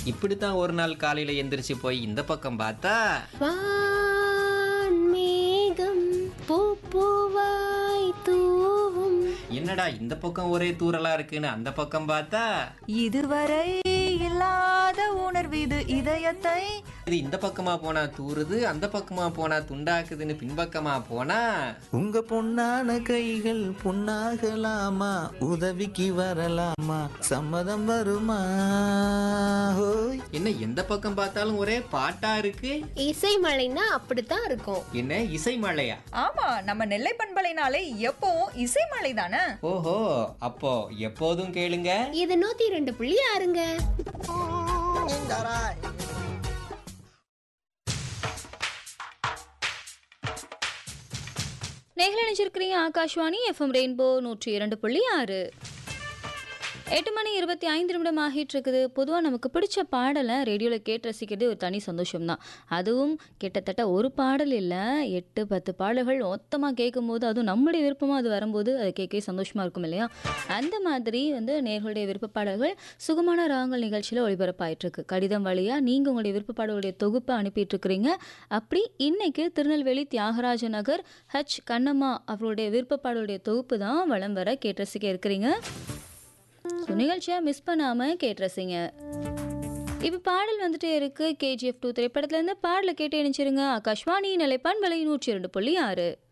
இப்படித்தான் ஒரு நாள் காலையில எந்திரிச்சு போய் இந்த பக்கம் பார்த்தா வான்மேகம் பூப்பூவாய் தூவும் என்னடா இந்த பக்கம் ஒரே தூறலா இருக்குன்னு அந்த பக்கம் பார்த்தா இதுவரை இல்லாத உணர்வு இது இதயத்தை இது இந்த பக்கமா போனா தூறுது அந்த பக்கமா போனா துண்டாக்குதுன்னு பின்பக்கமா போனா உங்க பொன்னான கைகள் பொன்னாகலாமா உதவிக்கு வரலாமா சம்மதம் வருமா ஹோய் என்ன எந்த பக்கம் பார்த்தாலும் ஒரே பாட்டா இருக்கு இசை மழைன்னா அப்படித்தான் இருக்கும் என்ன இசை மழையா ஆமா நம்ம நெல்லை பண்பலைனாலே எப்பவும் இசைமலை தானே ஓஹோ அப்போ எப்போதும் கேளுங்க இது நூத்தி ரெண்டு புள்ளி ஆறுங்க நேரில் நினைச்சிருக்கிறீங்க ஆகாஷ்வாணி எஃப்எம் ரெயின்போ நூற்றி இரண்டு புள்ளி ஆறு எட்டு மணி இருபத்தி ஐந்து நிமிடம் ஆகிட்டு இருக்குது பொதுவாக நமக்கு பிடிச்ச பாடலை ரேடியோவில் கேட்டு ரசிக்கிறது ஒரு தனி சந்தோஷம்தான் அதுவும் கிட்டத்தட்ட ஒரு பாடல் இல்லை எட்டு பத்து பாடல்கள் மொத்தமாக கேட்கும்போது அதுவும் நம்முடைய விருப்பமாக அது வரும்போது அது கேட்கவே சந்தோஷமாக இருக்கும் இல்லையா அந்த மாதிரி வந்து நேர்களுடைய விருப்ப பாடல்கள் சுகமான ராகங்கள் நிகழ்ச்சியில் ஒளிபரப்பாயிட்டு இருக்கு கடிதம் வழியாக நீங்கள் உங்களுடைய விருப்ப பாடலுடைய தொகுப்பை அனுப்பிட்டு இருக்கிறீங்க அப்படி இன்னைக்கு திருநெல்வேலி தியாகராஜ நகர் ஹச் கண்ணம்மா அவருடைய விருப்ப பாடலுடைய தொகுப்பு தான் வலம் வர கேட்டு ரசிக்க இருக்கிறீங்க ஸோ நிகழ்ச்சியை மிஸ் பண்ணாமல் கேட்டு ரசிங்க இப்போ பாடல் வந்துட்டே இருக்கு கேஜிஎஃப் டூ திரைப்படத்துலேருந்து பாடலை கேட்டு இணைச்சிருங்க ஆகாஷ்வாணி நிலைப்பான் விலை நூற்றி இரண்டு புள்ளி ஆறு